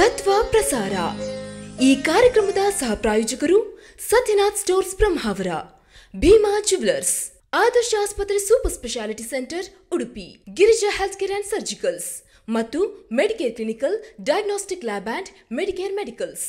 ತತ್ವ ಪ್ರಸಾರ ಈ ಕಾರ್ಯಕ್ರಮದ ಸಹ ಪ್ರಾಯೋಜಕರು ಸತ್ಯನಾಥ್ ಸ್ಟೋರ್ಸ್ ಬ್ರಹ್ಮಾವರ ಭೀಮಾ ಜುವೆಲರ್ಸ್ ಆದರ್ಶ ಆಸ್ಪತ್ರೆ super speciality centre Udupi Girija health care and surgicals ಮತ್ತು Medicare clinical diagnostic lab and Medicare medicals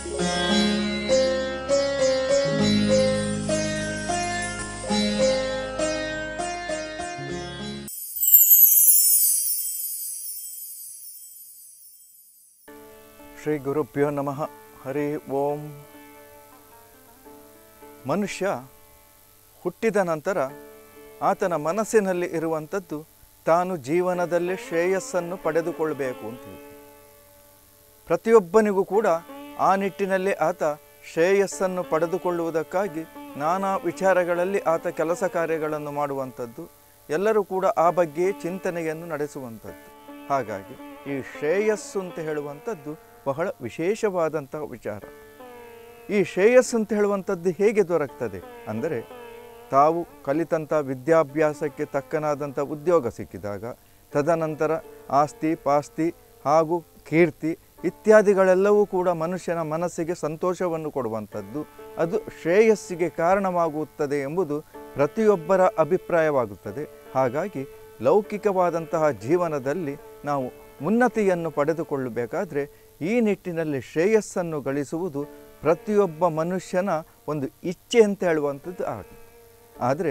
Shri ಗುರುಭ್ಯೋ ನಮಃ ಹರಿ ಓಂ ಮನುಷ್ಯ ಹುಟ್ಟಿದ ನಂತರ ಆತನ ಮನಸ್ಸಿನಲ್ಲಿ ಇರುವಂಥದ್ದು ತಾನು ಜೀವನದಲ್ಲಿ ಶ್ರೇಯಸ್ಸನ್ನು ಪಡೆದುಕೊಳ್ಳಬೇಕು ಅಂತೇಳಿ ಪ್ರತಿಯೊಬ್ಬನಿಗೂ ಕೂಡ ಆ ನಿಟ್ಟಿನಲ್ಲಿ ಆತ ಶ್ರೇಯಸ್ಸನ್ನು ಪಡೆದುಕೊಳ್ಳುವುದಕ್ಕಾಗಿ ನಾನಾ ವಿಚಾರಗಳಲ್ಲಿ ಆತ ಕೆಲಸ ಕಾರ್ಯಗಳನ್ನು ಮಾಡುವಂಥದ್ದು ಎಲ್ಲರೂ ಕೂಡ ಆ ಬಗ್ಗೆ ಚಿಂತನೆಯನ್ನು ನಡೆಸುವಂಥದ್ದು ಹಾಗಾಗಿ ಈ ಶ್ರೇಯಸ್ಸು ಅಂತ ಹೇಳುವಂಥದ್ದು ಬಹಳ ವಿಶೇಷವಾದಂತಹ ವಿಚಾರ ಈ ಶ್ರೇಯಸ್ಸು ಅಂತ ಹೇಳುವಂಥದ್ದು ಹೇಗೆ ದೊರಕ್ತದೆ ಅಂದರೆ ತಾವು ಕಲಿತಂಥ ವಿದ್ಯಾಭ್ಯಾಸಕ್ಕೆ ತಕ್ಕನಾದಂಥ ಉದ್ಯೋಗ ಸಿಕ್ಕಿದಾಗ ತದನಂತರ ಆಸ್ತಿ ಪಾಸ್ತಿ ಹಾಗೂ ಕೀರ್ತಿ ಇತ್ಯಾದಿಗಳೆಲ್ಲವೂ ಕೂಡ ಮನುಷ್ಯನ ಮನಸ್ಸಿಗೆ ಸಂತೋಷವನ್ನು ಕೊಡುವಂಥದ್ದು ಅದು ಶ್ರೇಯಸ್ಸಿಗೆ ಕಾರಣವಾಗುತ್ತದೆ ಎಂಬುದು ಪ್ರತಿಯೊಬ್ಬರ ಅಭಿಪ್ರಾಯವಾಗುತ್ತದೆ ಹಾಗಾಗಿ ಲೌಕಿಕವಾದಂತಹ ಜೀವನದಲ್ಲಿ ನಾವು ಉನ್ನತಿಯನ್ನು ಪಡೆದುಕೊಳ್ಳಬೇಕಾದ್ರೆ ಈ ನಿಟ್ಟಿನಲ್ಲಿ ಶ್ರೇಯಸ್ಸನ್ನು ಗಳಿಸುವುದು ಪ್ರತಿಯೊಬ್ಬ ಮನುಷ್ಯನ ಒಂದು ಇಚ್ಛೆ ಅಂತ ಹೇಳುವಂಥದ್ದು ಆಗುತ್ತೆ ಆದರೆ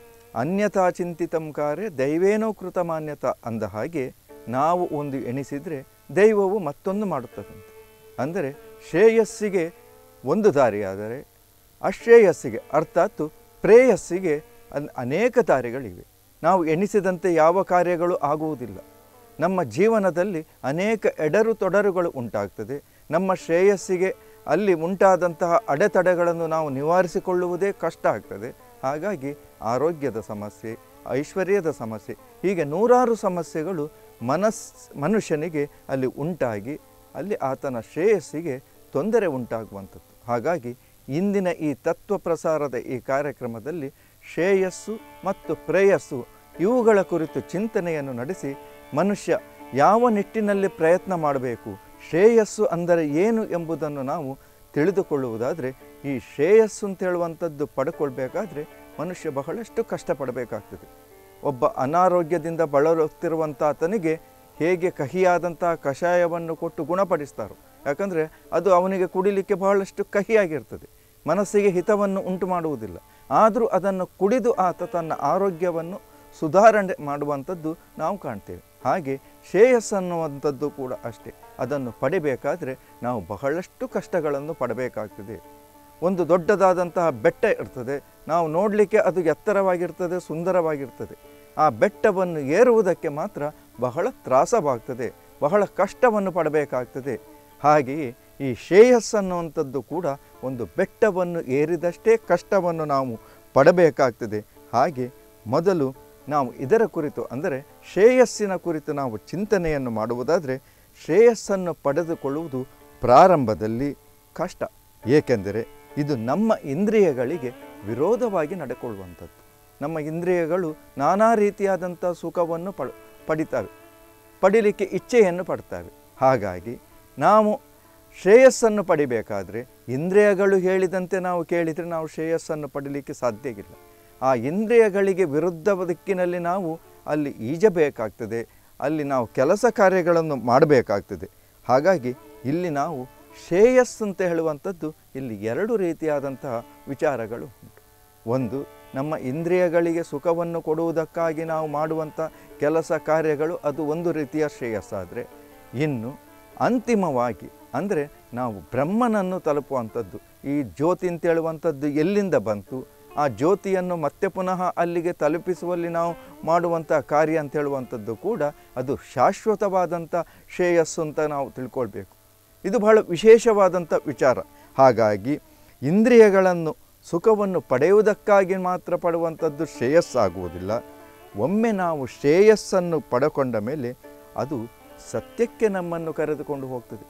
ಅನ್ಯಥಾ ಚಿಂತಿತಂ ಕಾರ್ಯ ದೈವೇನೋ ಕೃತ ಮಾನ್ಯತಾ ಅಂದ ಹಾಗೆ ನಾವು ಒಂದು ಎಣಿಸಿದರೆ ದೈವವು ಮತ್ತೊಂದು ಮಾಡುತ್ತದಂತೆ ಅಂದರೆ ಶ್ರೇಯಸ್ಸಿಗೆ ಒಂದು ದಾರಿಯಾದರೆ ಅಶ್ರೇಯಸ್ಸಿಗೆ ಅರ್ಥಾತ್ ಪ್ರೇಯಸ್ಸಿಗೆ ಅನ್- ಅನೇಕ ದಾರಿಗಳಿವೆ ನಾವು ಎಣಿಸಿದಂತೆ ಯಾವ ಕಾರ್ಯಗಳು ಆಗುವುದಿಲ್ಲ ನಮ್ಮ ಜೀವನದಲ್ಲಿ ಅನೇಕ ಎಡರು ತೊಡರುಗಳು ಉಂಟಾಗ್ತದೆ ನಮ್ಮ ಶ್ರೇಯಸ್ಸಿಗೆ ಅಲ್ಲಿ ಉಂಟಾದಂತಹ ಅಡೆತಡೆಗಳನ್ನು ನಾವು ನಿವಾರಿಸಿಕೊಳ್ಳುವುದೇ ಕಷ್ಟ ಆಗ್ತದೆ ಹಾಗಾಗಿ ಆರೋಗ್ಯದ ಸಮಸ್ಯೆ ಐಶ್ವರ್ಯದ ಸಮಸ್ಯೆ ಹೀಗೆ ನೂರಾರು ಸಮಸ್ಯೆಗಳು ಮನಸ್ ಮನುಷ್ಯನಿಗೆ ಅಲ್ಲಿ ಉಂಟಾಗಿ ಅಲ್ಲಿ ಆತನ ಶ್ರೇಯಸ್ಸಿಗೆ ತೊಂದರೆ ಉಂಟಾಗುವಂಥದ್ದು ಹಾಗಾಗಿ ಇಂದಿನ ಈ ತತ್ವ ಪ್ರಸಾರದ ಈ ಕಾರ್ಯಕ್ರಮದಲ್ಲಿ ಶ್ರೇಯಸ್ಸು ಮತ್ತು ಪ್ರೇಯಸ್ಸು ಇವುಗಳ ಕುರಿತು ಚಿಂತನೆಯನ್ನು ನಡೆಸಿ ಮನುಷ್ಯ ಯಾವ ನಿಟ್ಟಿನಲ್ಲಿ ಪ್ರಯತ್ನ ಮಾಡಬೇಕು ಶ್ರೇಯಸ್ಸು ಅಂದರೆ ಏನು ಎಂಬುದನ್ನು ನಾವು ತಿಳಿದುಕೊಳ್ಳುವುದಾದರೆ ಈ ಶ್ರೇಯಸ್ಸು ಅಂತ ಹೇಳುವಂಥದ್ದು ಪಡ್ಕೊಳ್ಬೇಕಾದ್ರೆ ಮನುಷ್ಯ ಬಹಳಷ್ಟು ಕಷ್ಟಪಡಬೇಕಾಗ್ತದೆ ಒಬ್ಬ ಅನಾರೋಗ್ಯದಿಂದ ಬಳಲುತ್ತಿರುವಂಥ ಆತನಿಗೆ ಹೇಗೆ ಕಹಿಯಾದಂತಹ ಕಷಾಯವನ್ನು ಕೊಟ್ಟು ಗುಣಪಡಿಸ್ತಾರೋ ಯಾಕಂದರೆ ಅದು ಅವನಿಗೆ ಕುಡಿಲಿಕ್ಕೆ ಬಹಳಷ್ಟು ಕಹಿಯಾಗಿರ್ತದೆ ಮನಸ್ಸಿಗೆ ಹಿತವನ್ನು ಉಂಟು ಮಾಡುವುದಿಲ್ಲ ಆದರೂ ಅದನ್ನು ಕುಡಿದು ಆತ ತನ್ನ ಆರೋಗ್ಯವನ್ನು ಸುಧಾರಣೆ ಮಾಡುವಂಥದ್ದು ನಾವು ಕಾಣ್ತೇವೆ ಹಾಗೆ ಶ್ರೇಯಸ್ಸನ್ನುವಂಥದ್ದು ಕೂಡ ಅಷ್ಟೇ ಅದನ್ನು ಪಡಿಬೇಕಾದರೆ ನಾವು ಬಹಳಷ್ಟು ಕಷ್ಟಗಳನ್ನು ಪಡಬೇಕಾಗ್ತದೆ ಒಂದು ದೊಡ್ಡದಾದಂತಹ ಬೆಟ್ಟ ಇರ್ತದೆ ನಾವು ನೋಡಲಿಕ್ಕೆ ಅದು ಎತ್ತರವಾಗಿರ್ತದೆ ಸುಂದರವಾಗಿರ್ತದೆ ಆ ಬೆಟ್ಟವನ್ನು ಏರುವುದಕ್ಕೆ ಮಾತ್ರ ಬಹಳ ತ್ರಾಸವಾಗ್ತದೆ ಬಹಳ ಕಷ್ಟವನ್ನು ಪಡಬೇಕಾಗ್ತದೆ ಹಾಗೆಯೇ ಈ ಶ್ರೇಯಸ್ಸನ್ನುವಂಥದ್ದು ಕೂಡ ಒಂದು ಬೆಟ್ಟವನ್ನು ಏರಿದಷ್ಟೇ ಕಷ್ಟವನ್ನು ನಾವು ಪಡಬೇಕಾಗ್ತದೆ ಹಾಗೆ ಮೊದಲು ನಾವು ಇದರ ಕುರಿತು ಅಂದರೆ ಶ್ರೇಯಸ್ಸಿನ ಕುರಿತು ನಾವು ಚಿಂತನೆಯನ್ನು ಮಾಡುವುದಾದರೆ ಶ್ರೇಯಸ್ಸನ್ನು ಪಡೆದುಕೊಳ್ಳುವುದು ಪ್ರಾರಂಭದಲ್ಲಿ ಕಷ್ಟ ಏಕೆಂದರೆ ಇದು ನಮ್ಮ ಇಂದ್ರಿಯಗಳಿಗೆ ವಿರೋಧವಾಗಿ ನಡೆಕೊಳ್ಳುವಂಥದ್ದು ನಮ್ಮ ಇಂದ್ರಿಯಗಳು ನಾನಾ ರೀತಿಯಾದಂಥ ಸುಖವನ್ನು ಪಡ ಪಡಿತವೆ ಪಡಿಲಿಕ್ಕೆ ಇಚ್ಛೆಯನ್ನು ಪಡ್ತವೆ ಹಾಗಾಗಿ ನಾವು ಶ್ರೇಯಸ್ಸನ್ನು ಪಡಿಬೇಕಾದರೆ ಇಂದ್ರಿಯಗಳು ಹೇಳಿದಂತೆ ನಾವು ಕೇಳಿದರೆ ನಾವು ಶ್ರೇಯಸ್ಸನ್ನು ಪಡೀಲಿಕ್ಕೆ ಸಾಧ್ಯ ಇಲ್ಲ ಆ ಇಂದ್ರಿಯಗಳಿಗೆ ವಿರುದ್ಧ ದಿಕ್ಕಿನಲ್ಲಿ ನಾವು ಅಲ್ಲಿ ಈಜಬೇಕಾಗ್ತದೆ ಅಲ್ಲಿ ನಾವು ಕೆಲಸ ಕಾರ್ಯಗಳನ್ನು ಮಾಡಬೇಕಾಗ್ತದೆ ಹಾಗಾಗಿ ಇಲ್ಲಿ ನಾವು ಶ್ರೇಯಸ್ಸು ಅಂತ ಹೇಳುವಂಥದ್ದು ಇಲ್ಲಿ ಎರಡು ರೀತಿಯಾದಂತಹ ವಿಚಾರಗಳು ಉಂಟು ಒಂದು ನಮ್ಮ ಇಂದ್ರಿಯಗಳಿಗೆ ಸುಖವನ್ನು ಕೊಡುವುದಕ್ಕಾಗಿ ನಾವು ಮಾಡುವಂಥ ಕೆಲಸ ಕಾರ್ಯಗಳು ಅದು ಒಂದು ರೀತಿಯ ಶ್ರೇಯಸ್ಸಾದರೆ ಇನ್ನು ಅಂತಿಮವಾಗಿ ಅಂದರೆ ನಾವು ಬ್ರಹ್ಮನನ್ನು ತಲುಪುವಂಥದ್ದು ಈ ಜ್ಯೋತಿ ಅಂತ ಹೇಳುವಂಥದ್ದು ಎಲ್ಲಿಂದ ಬಂತು ಆ ಜ್ಯೋತಿಯನ್ನು ಮತ್ತೆ ಪುನಃ ಅಲ್ಲಿಗೆ ತಲುಪಿಸುವಲ್ಲಿ ನಾವು ಮಾಡುವಂಥ ಕಾರ್ಯ ಅಂತ ಹೇಳುವಂಥದ್ದು ಕೂಡ ಅದು ಶಾಶ್ವತವಾದಂಥ ಶ್ರೇಯಸ್ಸು ಅಂತ ನಾವು ತಿಳ್ಕೊಳ್ಬೇಕು ಇದು ಬಹಳ ವಿಶೇಷವಾದಂಥ ವಿಚಾರ ಹಾಗಾಗಿ ಇಂದ್ರಿಯಗಳನ್ನು ಸುಖವನ್ನು ಪಡೆಯುವುದಕ್ಕಾಗಿ ಮಾತ್ರ ಪಡುವಂಥದ್ದು ಶ್ರೇಯಸ್ಸಾಗುವುದಿಲ್ಲ ಒಮ್ಮೆ ನಾವು ಶ್ರೇಯಸ್ಸನ್ನು ಪಡಕೊಂಡ ಮೇಲೆ ಅದು ಸತ್ಯಕ್ಕೆ ನಮ್ಮನ್ನು ಕರೆದುಕೊಂಡು ಹೋಗ್ತದೆ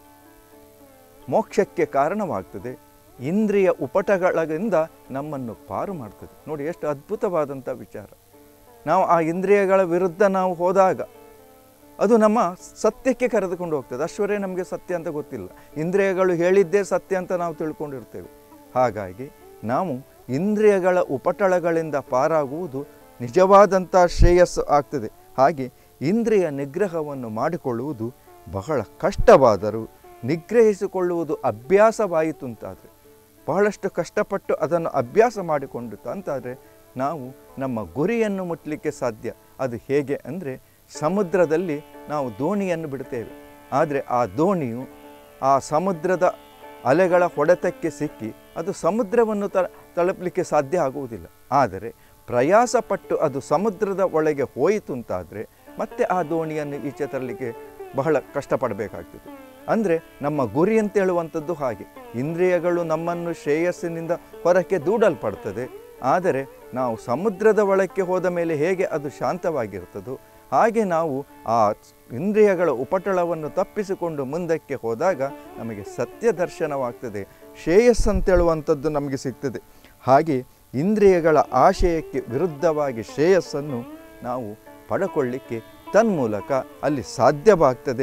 ಮೋಕ್ಷಕ್ಕೆ ಕಾರಣವಾಗ್ತದೆ ಇಂದ್ರಿಯ ಉಪಟಗಳಿಂದ ನಮ್ಮನ್ನು ಪಾರು ಮಾಡ್ತದೆ ನೋಡಿ ಎಷ್ಟು ಅದ್ಭುತವಾದಂಥ ವಿಚಾರ ನಾವು ಆ ಇಂದ್ರಿಯಗಳ ವಿರುದ್ಧ ನಾವು ಹೋದಾಗ ಅದು ನಮ್ಮ ಸತ್ಯಕ್ಕೆ ಕರೆದುಕೊಂಡು ಹೋಗ್ತದೆ ಅಶ್ವರೇ ನಮಗೆ ಸತ್ಯ ಅಂತ ಗೊತ್ತಿಲ್ಲ ಇಂದ್ರಿಯಗಳು ಹೇಳಿದ್ದೇ ಸತ್ಯ ಅಂತ ನಾವು ತಿಳ್ಕೊಂಡಿರ್ತೇವೆ ಹಾಗಾಗಿ ನಾವು ಇಂದ್ರಿಯಗಳ ಉಪಟಳಗಳಿಂದ ಪಾರಾಗುವುದು ನಿಜವಾದಂಥ ಶ್ರೇಯಸ್ಸು ಆಗ್ತದೆ ಹಾಗೆ ಇಂದ್ರಿಯ ನಿಗ್ರಹವನ್ನು ಮಾಡಿಕೊಳ್ಳುವುದು ಬಹಳ ಕಷ್ಟವಾದರೂ ನಿಗ್ರಹಿಸಿಕೊಳ್ಳುವುದು ಅಭ್ಯಾಸವಾಯಿತು ಅಂತಾದರೆ ಬಹಳಷ್ಟು ಕಷ್ಟಪಟ್ಟು ಅದನ್ನು ಅಭ್ಯಾಸ ಮಾಡಿಕೊಂಡು ಅಂತಾದರೆ ನಾವು ನಮ್ಮ ಗುರಿಯನ್ನು ಮುಟ್ಟಲಿಕ್ಕೆ ಸಾಧ್ಯ ಅದು ಹೇಗೆ ಅಂದರೆ ಸಮುದ್ರದಲ್ಲಿ ನಾವು ದೋಣಿಯನ್ನು ಬಿಡ್ತೇವೆ ಆದರೆ ಆ ದೋಣಿಯು ಆ ಸಮುದ್ರದ ಅಲೆಗಳ ಹೊಡೆತಕ್ಕೆ ಸಿಕ್ಕಿ ಅದು ಸಮುದ್ರವನ್ನು ತ ತಲುಪಲಿಕ್ಕೆ ಸಾಧ್ಯ ಆಗುವುದಿಲ್ಲ ಆದರೆ ಪ್ರಯಾಸಪಟ್ಟು ಅದು ಸಮುದ್ರದ ಒಳಗೆ ಹೋಯಿತು ಅಂತಾದರೆ ಮತ್ತೆ ಆ ದೋಣಿಯನ್ನು ಈಚೆ ತರಲಿಕ್ಕೆ ಬಹಳ ಕಷ್ಟಪಡಬೇಕಾಗ್ತದೆ ಅಂದರೆ ನಮ್ಮ ಗುರಿ ಅಂತ ಹೇಳುವಂಥದ್ದು ಹಾಗೆ ಇಂದ್ರಿಯಗಳು ನಮ್ಮನ್ನು ಶ್ರೇಯಸ್ಸಿನಿಂದ ಹೊರಕ್ಕೆ ದೂಡಲ್ಪಡ್ತದೆ ಆದರೆ ನಾವು ಸಮುದ್ರದ ಒಳಕ್ಕೆ ಹೋದ ಮೇಲೆ ಹೇಗೆ ಅದು ಶಾಂತವಾಗಿರ್ತದೋ ಹಾಗೆ ನಾವು ಆ ಇಂದ್ರಿಯಗಳ ಉಪಟಳವನ್ನು ತಪ್ಪಿಸಿಕೊಂಡು ಮುಂದಕ್ಕೆ ಹೋದಾಗ ನಮಗೆ ಸತ್ಯ ದರ್ಶನವಾಗ್ತದೆ ಶ್ರೇಯಸ್ ಅಂತೇಳುವಂಥದ್ದು ನಮಗೆ ಸಿಗ್ತದೆ ಹಾಗೆ ಇಂದ್ರಿಯಗಳ ಆಶಯಕ್ಕೆ ವಿರುದ್ಧವಾಗಿ ಶ್ರೇಯಸ್ಸನ್ನು ನಾವು ಪಡ್ಕೊಳ್ಳಿಕ್ಕೆ ತನ್ಮೂಲಕ ಅಲ್ಲಿ ಸಾಧ್ಯವಾಗ್ತದೆ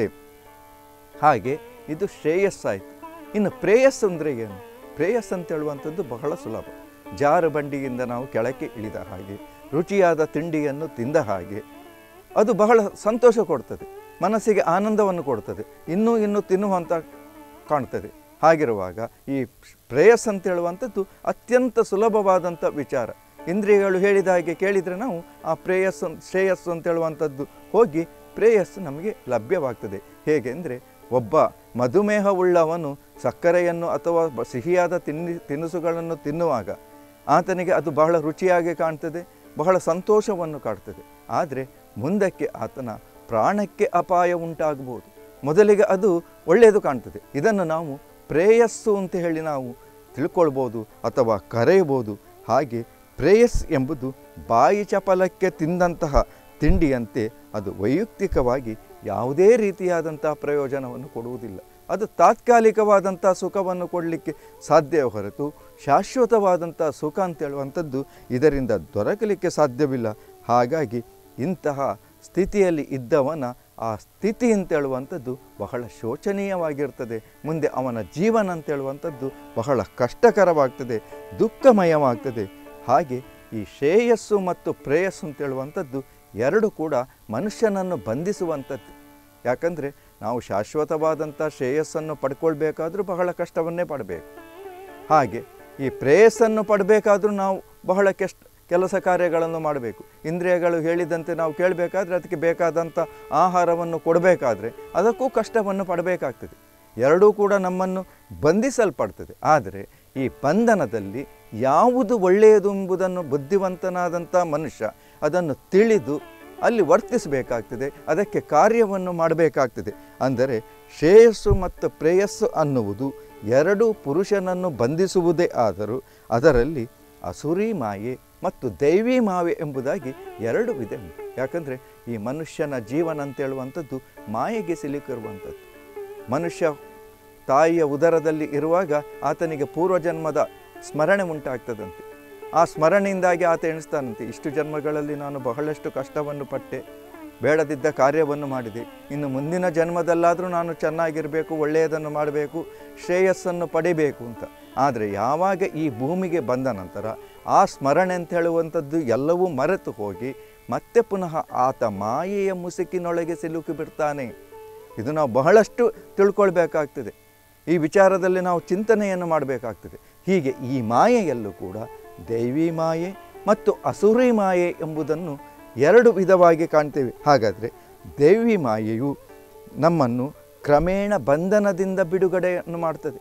ಹಾಗೆ ಇದು ಶ್ರೇಯಸ್ಸಾಯಿತು ಇನ್ನು ಪ್ರೇಯಸ್ ಅಂದರೆ ಏನು ಪ್ರೇಯಸ್ ಅಂತ ಹೇಳುವಂಥದ್ದು ಬಹಳ ಸುಲಭ ಜಾರು ಬಂಡಿಯಿಂದ ನಾವು ಕೆಳಕ್ಕೆ ಇಳಿದ ಹಾಗೆ ರುಚಿಯಾದ ತಿಂಡಿಯನ್ನು ತಿಂದ ಹಾಗೆ ಅದು ಬಹಳ ಸಂತೋಷ ಕೊಡ್ತದೆ ಮನಸ್ಸಿಗೆ ಆನಂದವನ್ನು ಕೊಡ್ತದೆ ಇನ್ನೂ ಇನ್ನೂ ತಿನ್ನುವಂಥ ಕಾಣ್ತದೆ ಹಾಗಿರುವಾಗ ಈ ಪ್ರೇಯಸ್ ಅಂತ ಹೇಳುವಂಥದ್ದು ಅತ್ಯಂತ ಸುಲಭವಾದಂಥ ವಿಚಾರ ಇಂದ್ರಿಯಗಳು ಹೇಳಿದ ಹಾಗೆ ಕೇಳಿದರೆ ನಾವು ಆ ಪ್ರೇಯಸ್ ಶ್ರೇಯಸ್ಸು ಅಂತ ಹೇಳುವಂಥದ್ದು ಹೋಗಿ ಪ್ರೇಯಸ್ಸು ನಮಗೆ ಲಭ್ಯವಾಗ್ತದೆ ಹೇಗೆ ಅಂದರೆ ಒಬ್ಬ ಮಧುಮೇಹವುಳ್ಳವನು ಸಕ್ಕರೆಯನ್ನು ಅಥವಾ ಬ- ಸಿಹಿಯಾದ ತಿನ್ನಿ ತಿನಿಸುಗಳನ್ನು ತಿನ್ನುವಾಗ ಆತನಿಗೆ ಅದು ಬಹಳ ರುಚಿಯಾಗಿ ಕಾಣ್ತದೆ ಬಹಳ ಸಂತೋಷವನ್ನು ಕಾಡ್ತದೆ ಆದರೆ ಮುಂದಕ್ಕೆ ಆತನ ಪ್ರಾಣಕ್ಕೆ ಅಪಾಯ ಉಂಟಾಗಬಹುದು ಮೊದಲಿಗೆ ಅದು ಒಳ್ಳೆಯದು ಕಾಣ್ತದೆ ಇದನ್ನು ನಾವು ಪ್ರೇಯಸ್ಸು ಅಂತ ಹೇಳಿ ನಾವು ತಿಳ್ಕೊಳ್ಬೋದು ಅಥವಾ ಕರೆಯಬಹುದು ಹಾಗೆ ಪ್ರೇಯಸ್ ಎಂಬುದು ಬಾಯಿ ಚಪಲಕ್ಕೆ ತಿಂದಂತಹ ತಿಂಡಿಯಂತೆ ಅದು ವೈಯಕ್ತಿಕವಾಗಿ ಯಾವುದೇ ರೀತಿಯಾದಂಥ ಪ್ರಯೋಜನವನ್ನು ಕೊಡುವುದಿಲ್ಲ ಅದು ತಾತ್ಕಾಲಿಕವಾದಂಥ ಸುಖವನ್ನು ಕೊಡಲಿಕ್ಕೆ ಸಾಧ್ಯ ಹೊರತು ಶಾಶ್ವತವಾದಂಥ ಸುಖ ಅಂತ ಹೇಳುವಂಥದ್ದು ಇದರಿಂದ ದೊರಕಲಿಕ್ಕೆ ಸಾಧ್ಯವಿಲ್ಲ ಹಾಗಾಗಿ ಇಂತಹ ಸ್ಥಿತಿಯಲ್ಲಿ ಇದ್ದವನ ಆ ಸ್ಥಿತಿ ಅಂತ ಹೇಳುವಂಥದ್ದು ಬಹಳ ಶೋಚನೀಯವಾಗಿರ್ತದೆ ಮುಂದೆ ಅವನ ಜೀವನ ಅಂತ ಹೇಳುವಂಥದ್ದು ಬಹಳ ಕಷ್ಟಕರವಾಗ್ತದೆ ದುಃಖಮಯವಾಗ್ತದೆ ಹಾಗೆ ಈ ಶ್ರೇಯಸ್ಸು ಮತ್ತು ಪ್ರೇಯಸ್ಸು ಅಂತ ಹೇಳುವಂಥದ್ದು ಎರಡು ಕೂಡ ಮನುಷ್ಯನನ್ನು ಬಂಧಿಸುವಂಥದ್ದು ಯಾಕಂದರೆ ನಾವು ಶಾಶ್ವತವಾದಂಥ ಶ್ರೇಯಸ್ಸನ್ನು ಪಡ್ಕೊಳ್ಬೇಕಾದ್ರೂ ಬಹಳ ಕಷ್ಟವನ್ನೇ ಪಡಬೇಕು ಹಾಗೆ ಈ ಪ್ರೇಯಸ್ಸನ್ನು ಪಡಬೇಕಾದ್ರೂ ನಾವು ಬಹಳ ಕೆಷ್ಟ ಕೆಲಸ ಕಾರ್ಯಗಳನ್ನು ಮಾಡಬೇಕು ಇಂದ್ರಿಯಗಳು ಹೇಳಿದಂತೆ ನಾವು ಕೇಳಬೇಕಾದ್ರೆ ಅದಕ್ಕೆ ಬೇಕಾದಂಥ ಆಹಾರವನ್ನು ಕೊಡಬೇಕಾದ್ರೆ ಅದಕ್ಕೂ ಕಷ್ಟವನ್ನು ಪಡಬೇಕಾಗ್ತದೆ ಎರಡೂ ಕೂಡ ನಮ್ಮನ್ನು ಬಂಧಿಸಲ್ಪಡ್ತದೆ ಆದರೆ ಈ ಬಂಧನದಲ್ಲಿ ಯಾವುದು ಒಳ್ಳೆಯದು ಎಂಬುದನ್ನು ಬುದ್ಧಿವಂತನಾದಂಥ ಮನುಷ್ಯ ಅದನ್ನು ತಿಳಿದು ಅಲ್ಲಿ ವರ್ತಿಸಬೇಕಾಗ್ತದೆ ಅದಕ್ಕೆ ಕಾರ್ಯವನ್ನು ಮಾಡಬೇಕಾಗ್ತದೆ ಅಂದರೆ ಶ್ರೇಯಸ್ಸು ಮತ್ತು ಪ್ರೇಯಸ್ಸು ಅನ್ನುವುದು ಎರಡೂ ಪುರುಷನನ್ನು ಬಂಧಿಸುವುದೇ ಆದರೂ ಅದರಲ್ಲಿ ಅಸುರಿ ಮಾಯೆ ಮತ್ತು ದೈವಿ ಮಾಯೆ ಎಂಬುದಾಗಿ ಎರಡು ವಿಧ ಉಂಟು ಯಾಕಂದರೆ ಈ ಮನುಷ್ಯನ ಜೀವನ ಅಂತ ಹೇಳುವಂಥದ್ದು ಮಾಯೆಗೆ ಸಿಲುಕಿರುವಂಥದ್ದು ಮನುಷ್ಯ ತಾಯಿಯ ಉದರದಲ್ಲಿ ಇರುವಾಗ ಆತನಿಗೆ ಪೂರ್ವಜನ್ಮದ ಸ್ಮರಣೆ ಉಂಟಾಗ್ತದಂತೆ ಆ ಸ್ಮರಣೆಯಿಂದಾಗಿ ಆತ ಎಣಿಸ್ತಾನಂತೆ ಇಷ್ಟು ಜನ್ಮಗಳಲ್ಲಿ ನಾನು ಬಹಳಷ್ಟು ಕಷ್ಟವನ್ನು ಪಟ್ಟೆ ಬೇಡದಿದ್ದ ಕಾರ್ಯವನ್ನು ಮಾಡಿದೆ ಇನ್ನು ಮುಂದಿನ ಜನ್ಮದಲ್ಲಾದರೂ ನಾನು ಚೆನ್ನಾಗಿರಬೇಕು ಒಳ್ಳೆಯದನ್ನು ಮಾಡಬೇಕು ಶ್ರೇಯಸ್ಸನ್ನು ಪಡಿಬೇಕು ಅಂತ ಆದರೆ ಯಾವಾಗ ಈ ಭೂಮಿಗೆ ಬಂದ ನಂತರ ಆ ಸ್ಮರಣೆ ಅಂತ ಹೇಳುವಂಥದ್ದು ಎಲ್ಲವೂ ಮರೆತು ಹೋಗಿ ಮತ್ತೆ ಪುನಃ ಆತ ಮಾಯೆಯ ಮುಸುಕಿನೊಳಗೆ ಸಿಲುಕಿ ಬಿಡ್ತಾನೆ ಇದು ನಾವು ಬಹಳಷ್ಟು ತಿಳ್ಕೊಳ್ಬೇಕಾಗ್ತದೆ ಈ ವಿಚಾರದಲ್ಲಿ ನಾವು ಚಿಂತನೆಯನ್ನು ಮಾಡಬೇಕಾಗ್ತದೆ ಹೀಗೆ ಈ ಮಾಯೆಯಲ್ಲೂ ಕೂಡ ದೈವಿ ಮಾಯೆ ಮತ್ತು ಅಸುರಿ ಮಾಯೆ ಎಂಬುದನ್ನು ಎರಡು ವಿಧವಾಗಿ ಕಾಣ್ತೇವೆ ಹಾಗಾದರೆ ದೈವಿ ಮಾಯೆಯು ನಮ್ಮನ್ನು ಕ್ರಮೇಣ ಬಂಧನದಿಂದ ಬಿಡುಗಡೆಯನ್ನು ಮಾಡ್ತದೆ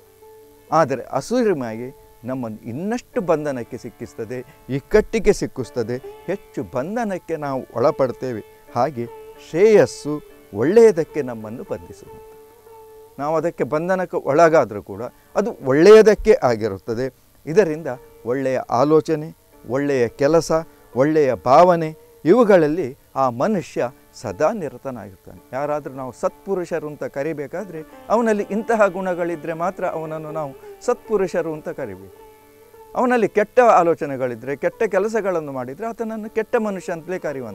ಆದರೆ ಅಸುರಿ ಮಾಯೆ ನಮ್ಮನ್ನು ಇನ್ನಷ್ಟು ಬಂಧನಕ್ಕೆ ಸಿಕ್ಕಿಸ್ತದೆ ಇಕ್ಕಟ್ಟಿಗೆ ಸಿಕ್ಕಿಸ್ತದೆ ಹೆಚ್ಚು ಬಂಧನಕ್ಕೆ ನಾವು ಒಳಪಡ್ತೇವೆ ಹಾಗೆ ಶ್ರೇಯಸ್ಸು ಒಳ್ಳೆಯದಕ್ಕೆ ನಮ್ಮನ್ನು ಬಂಧಿಸುವಂಥದ್ದು ನಾವು ಅದಕ್ಕೆ ಬಂಧನಕ್ಕೆ ಒಳಗಾದರೂ ಕೂಡ ಅದು ಒಳ್ಳೆಯದಕ್ಕೆ ಆಗಿರುತ್ತದೆ ಇದರಿಂದ ಒಳ್ಳೆಯ ಆಲೋಚನೆ ಒಳ್ಳೆಯ ಕೆಲಸ ಒಳ್ಳೆಯ ಭಾವನೆ ಇವುಗಳಲ್ಲಿ ಆ ಮನುಷ್ಯ ಸದಾ ನಿರತನಾಗಿರ್ತಾನೆ ಯಾರಾದರೂ ನಾವು ಸತ್ಪುರುಷರು ಅಂತ ಕರಿಬೇಕಾದ್ರೆ ಅವನಲ್ಲಿ ಇಂತಹ ಗುಣಗಳಿದ್ದರೆ ಮಾತ್ರ ಅವನನ್ನು ನಾವು ಸತ್ಪುರುಷರು ಅಂತ ಕರಿಬೇಕು ಅವನಲ್ಲಿ ಕೆಟ್ಟ ಆಲೋಚನೆಗಳಿದ್ದರೆ ಕೆಟ್ಟ ಕೆಲಸಗಳನ್ನು ಮಾಡಿದರೆ ಆತನನ್ನು ಕೆಟ್ಟ ಮನುಷ್ಯ ಅಂತಲೇ ಕರೆಯುವಂಥದ್ದು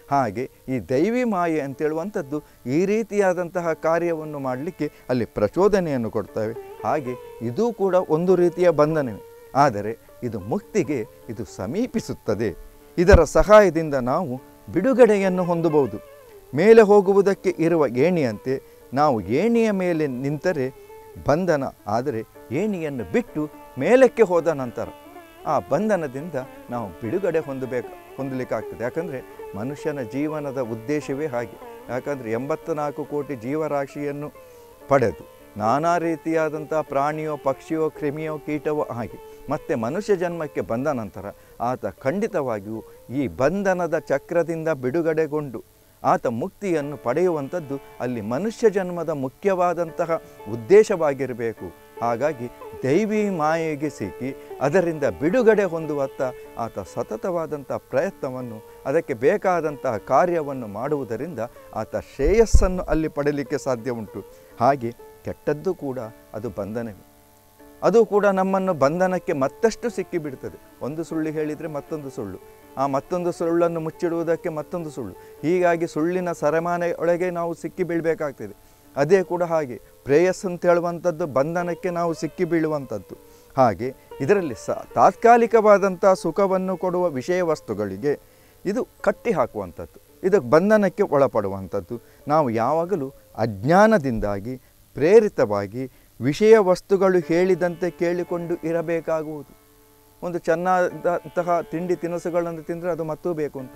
ಹಾಗೆ ಈ ದೈವಿ ಮಾಯೆ ಅಂತೇಳುವಂಥದ್ದು ಈ ರೀತಿಯಾದಂತಹ ಕಾರ್ಯವನ್ನು ಮಾಡಲಿಕ್ಕೆ ಅಲ್ಲಿ ಪ್ರಚೋದನೆಯನ್ನು ಕೊಡ್ತವೆ ಹಾಗೆ ಇದೂ ಕೂಡ ಒಂದು ರೀತಿಯ ಬಂಧನವೇ ಆದರೆ ಇದು ಮುಕ್ತಿಗೆ ಇದು ಸಮೀಪಿಸುತ್ತದೆ ಇದರ ಸಹಾಯದಿಂದ ನಾವು ಬಿಡುಗಡೆಯನ್ನು ಹೊಂದಬಹುದು ಮೇಲೆ ಹೋಗುವುದಕ್ಕೆ ಇರುವ ಏಣಿಯಂತೆ ನಾವು ಏಣಿಯ ಮೇಲೆ ನಿಂತರೆ ಬಂಧನ ಆದರೆ ಏಣಿಯನ್ನು ಬಿಟ್ಟು ಮೇಲಕ್ಕೆ ಹೋದ ನಂತರ ಆ ಬಂಧನದಿಂದ ನಾವು ಬಿಡುಗಡೆ ಹೊಂದಬೇಕು ಹೊಂದಲಿಕ್ಕಾಗ್ತದೆ ಯಾಕಂದರೆ ಮನುಷ್ಯನ ಜೀವನದ ಉದ್ದೇಶವೇ ಹಾಗೆ ಯಾಕಂದರೆ ಎಂಬತ್ತ ನಾಲ್ಕು ಕೋಟಿ ಜೀವರಾಶಿಯನ್ನು ಪಡೆದು ನಾನಾ ರೀತಿಯಾದಂಥ ಪ್ರಾಣಿಯೋ ಪಕ್ಷಿಯೋ ಕ್ರಿಮಿಯೋ ಕೀಟವೋ ಹಾಗೆ ಮತ್ತು ಮನುಷ್ಯ ಜನ್ಮಕ್ಕೆ ಬಂದ ನಂತರ ಆತ ಖಂಡಿತವಾಗಿಯೂ ಈ ಬಂಧನದ ಚಕ್ರದಿಂದ ಬಿಡುಗಡೆಗೊಂಡು ಆತ ಮುಕ್ತಿಯನ್ನು ಪಡೆಯುವಂಥದ್ದು ಅಲ್ಲಿ ಮನುಷ್ಯ ಜನ್ಮದ ಮುಖ್ಯವಾದಂತಹ ಉದ್ದೇಶವಾಗಿರಬೇಕು ಹಾಗಾಗಿ ದೈವಿ ಮಾಯೆಗೆ ಸಿಕ್ಕಿ ಅದರಿಂದ ಬಿಡುಗಡೆ ಹೊಂದುವತ್ತ ಆತ ಸತತವಾದಂಥ ಪ್ರಯತ್ನವನ್ನು ಅದಕ್ಕೆ ಬೇಕಾದಂತಹ ಕಾರ್ಯವನ್ನು ಮಾಡುವುದರಿಂದ ಆತ ಶ್ರೇಯಸ್ಸನ್ನು ಅಲ್ಲಿ ಪಡೀಲಿಕ್ಕೆ ಸಾಧ್ಯ ಉಂಟು ಹಾಗೆ ಕೆಟ್ಟದ್ದು ಕೂಡ ಅದು ಬಂಧನವೇ ಅದು ಕೂಡ ನಮ್ಮನ್ನು ಬಂಧನಕ್ಕೆ ಮತ್ತಷ್ಟು ಸಿಕ್ಕಿಬಿಡ್ತದೆ ಒಂದು ಸುಳ್ಳು ಹೇಳಿದರೆ ಮತ್ತೊಂದು ಸುಳ್ಳು ಆ ಮತ್ತೊಂದು ಸುಳ್ಳನ್ನು ಮುಚ್ಚಿಡುವುದಕ್ಕೆ ಮತ್ತೊಂದು ಸುಳ್ಳು ಹೀಗಾಗಿ ಸುಳ್ಳಿನ ಸರಮಾನೆಯೊಳಗೆ ನಾವು ಸಿಕ್ಕಿ ಬೀಳಬೇಕಾಗ್ತದೆ ಅದೇ ಕೂಡ ಹಾಗೆ ಪ್ರೇಯಸ್ ಅಂತ ಹೇಳುವಂಥದ್ದು ಬಂಧನಕ್ಕೆ ನಾವು ಸಿಕ್ಕಿ ಬೀಳುವಂಥದ್ದು ಹಾಗೆ ಇದರಲ್ಲಿ ಸ ತಾತ್ಕಾಲಿಕವಾದಂಥ ಸುಖವನ್ನು ಕೊಡುವ ವಿಷಯ ವಸ್ತುಗಳಿಗೆ ಇದು ಕಟ್ಟಿ ಹಾಕುವಂಥದ್ದು ಇದಕ್ಕೆ ಬಂಧನಕ್ಕೆ ಒಳಪಡುವಂಥದ್ದು ನಾವು ಯಾವಾಗಲೂ ಅಜ್ಞಾನದಿಂದಾಗಿ ಪ್ರೇರಿತವಾಗಿ ವಿಷಯ ವಸ್ತುಗಳು ಹೇಳಿದಂತೆ ಕೇಳಿಕೊಂಡು ಇರಬೇಕಾಗುವುದು ಒಂದು ಚೆನ್ನಾದಂತಹ ತಿಂಡಿ ತಿನಿಸುಗಳನ್ನು ತಿಂದರೆ ಅದು ಮತ್ತೂ ಬೇಕು ಅಂತ